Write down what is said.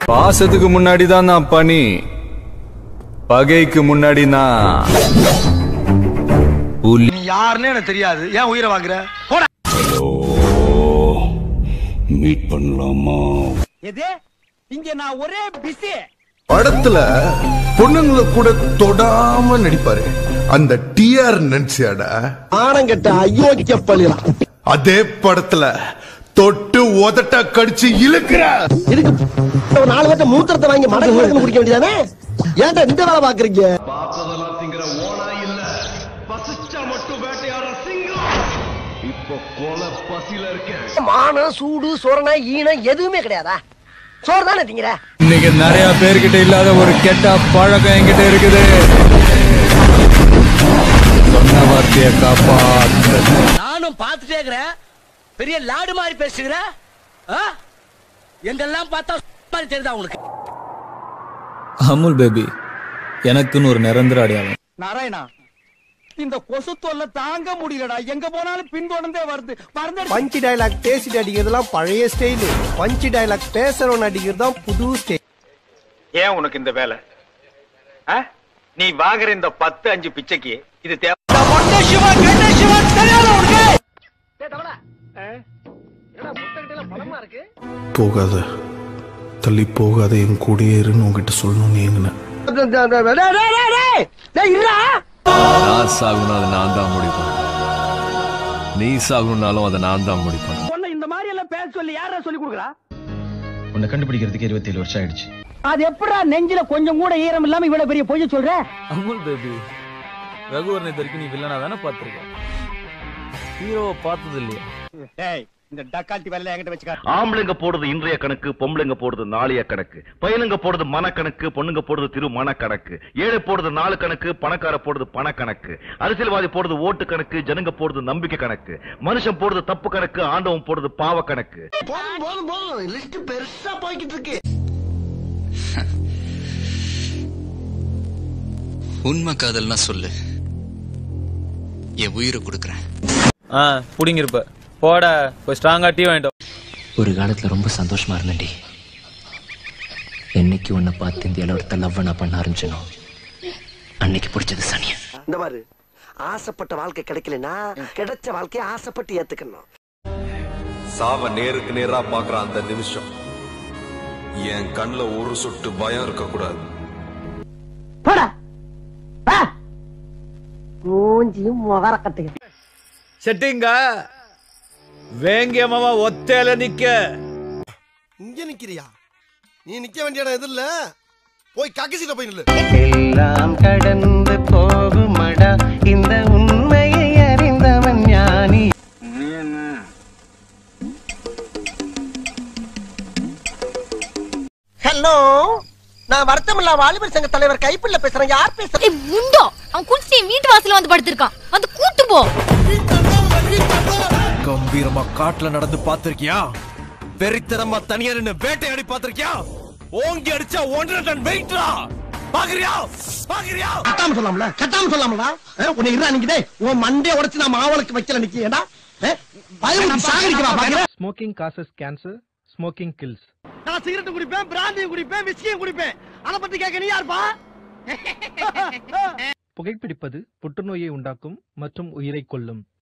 பாசத்துக்கு முன்னாடி தான் நான் பனி பகைக்கு முன்னாடி நான் புலி நீ யாருன்னு எனக்கு தெரியாது ஏன் உயிரை வாங்குற போடா மீட் பண்ணலாமா எது இங்க நான் ஒரே பிஸி படத்துல பொண்ணுங்களை கூட தொடாம நடிப்பாரு அந்த டிஆர் நடிச்சாடா ஆனங்கட்ட அயோக்கிய பள்ளியா அதே படத்துல தொட்டு உதட்ட கடிச்சு இழுக்கிற இதுக்கு ஒரு நாலு பேர்த்த மூத்திரத்தை வாங்கி மடக்கு மடக்கு குடிக்க வேண்டியதானே ஏன்டா இந்த வேலை பாக்குறீங்க மானம் சூடு சொரணை ஈனம் எதுவுமே கிடையாதா சோறு தானே திங்கிற இன்னைக்கு நிறைய பேர்கிட்ட இல்லாத ஒரு கெட்ட பழக்கம் என்கிட்ட இருக்குது சொன்ன வார்த்தையை காப்பாத்து நானும் பார்த்துட்டே இருக்கிறேன் பெரிய லாடு மாதிரி பேசுகிற ஆ? எங்கெல்லாம் பார்த்தா மாதிரி தெரியுதா உங்களுக்கு அமுல் பேபி எனக்குன்னு ஒரு நிரந்தர அடையாளம் நாராயணா இந்த கொசு தொல்லை தாங்க முடியலடா எங்க போனாலும் பின்தொடர்ந்தே வருது மறந்து பஞ்சு டயலாக் பேசிட்டு அடிக்கிறதுலாம் பழைய ஸ்டைலு பஞ்சு டயலாக் பேசுறவன் அடிக்கிறது தான் புது ஸ்டைல் ஏன் உனக்கு இந்த வேலை ஆ? நீ வாங்குற இந்த பத்து அஞ்சு பிச்சைக்கு இது தேவை போகாத தள்ளி போகாத என் கூடயே இருன்னு உங்ககிட்ட சொல்லணும்னு ஏங்கினேன் நான் சாகணும் அதை நான் தான் முடிப்பேன் நீ சாகணும்னாலும் அதை நான் தான் முடிப்பேன் பொண்ணு இந்த மாதிரி எல்லாம் பேச சொல்லி யாரா சொல்லி கொடுக்குறா உன்னை கண்டுபிடிக்கிறதுக்கு இருபத்தேழு வருஷம் ஆயிடுச்சு அது எப்படா நெஞ்சில கொஞ்சம் கூட ஈரம் இல்லாம இவ்வளவு பெரிய பொய்ய சொல்ற அமுல் பேபி ரகுவரன் இது வரைக்கும் நீ வில்லனா தானே பார்த்திருக்க ஹீரோவை பார்த்தது இல்லையா டேய் இந்த டக்கால்ட்டி வேலை என்கிட்ட வச்சுக்க ஆம்பளைங்க போடுறது இன்றைய கணக்கு பொம்பளைங்க போடுறது நாளைய கணக்கு பையனுங்க போடுறது மனக்கணக்கு பொண்ணுங்க போடுறது திரு மனக்கணக்கு ஏழை போடுறது நாலு கணக்கு பணக்கார போடுறது பண கணக்கு அரசியல்வாதி போடுறது ஓட்டு கணக்கு ஜனங்க போடுறது நம்பிக்கை கணக்கு மனுஷன் போடுறது தப்பு கணக்கு ஆண்டவன் போடுறது பாவ கணக்கு போதும் போதும் போதும் லிஸ்ட் பெருசா போய்கிட்டு இருக்கு உண்மை காதல்னா சொல்லு என் உயிரை கொடுக்குறேன் ஆ புடிங்கிருப்ப போட போய் ஸ்ட்ராங்கா டீ வாங்கிட்டோம் ஒரு காலத்துல ரொம்ப சந்தோஷமா இருந்தேன்டி என்னைக்கு உன்னை பார்த்து இந்த இளவரத்த லவ் நான் பண்ண ஆரம்பிச்சனோ அன்னைக்கு பிடிச்சது சனியன் இந்த பாரு ஆசைப்பட்ட வாழ்க்கை கிடைக்கலனா கிடைச்ச வாழ்க்கையை ஆசைப்பட்டு ஏத்துக்கணும் சாவ நேருக்கு நேரா பாக்குற அந்த நிமிஷம் என் கண்ணுல ஒரு சொட்டு பயம் இருக்க கூடாது போடா வா. மூஞ்சியும் முகர கட்டுங்க செட்டிங்க வேங்கியமாவா ஒத்தையில நிக்க இங்க நிக்கிறியா நீ நிக்க வேண்டிய இடம் எது இல்ல போய் கக்கசிட்ட போய் நில்லு எல்லாம் கடந்து போகுமடா இந்த உண்மையை அறிந்தவன் ஞானி ஹலோ நான் வருத்தமில்லா வாலிபர் சங்க தலைவர் கைப்பிள்ள பேசுறேன் யார் பேசுறேன் ஏய் முண்டோ அவன் குடிச்சிட்டு என் வீட்டு வாசல்ல வந்து படுத்திருக்கான் வந்து கூட்டு போ கம்பீரமா காட்டுல நடந்து பாத்திருக்கியா வெறித்தனமா தனியா நின்னு வேட்டையாடி பாத்திருக்கியா ஓங்கி அடிச்சா ஒன்றரை டன் வெயிட்ரா பாக்குறியா பாக்குறியா கட்டாம சொல்லாமல கட்டாம சொல்லாமலா உன்னை இருடா நிக்குதே உன் மண்டே உடைச்சு நான் மாவளுக்கு வைக்கல நிக்கியடா பயம் சாகடிக்கவா பாக்குற smoking causes cancer smoking kills நான் சிகரெட் குடிப்பேன் பிராந்தியும் குடிப்பேன் விஸ்கியும் குடிப்பேன் அத பத்தி கேட்க நீ யாருப்பா புகைப்பிடிப்பது புற்றுநோயை உண்டாக்கும் மற்றும் உயிரை கொல்லும்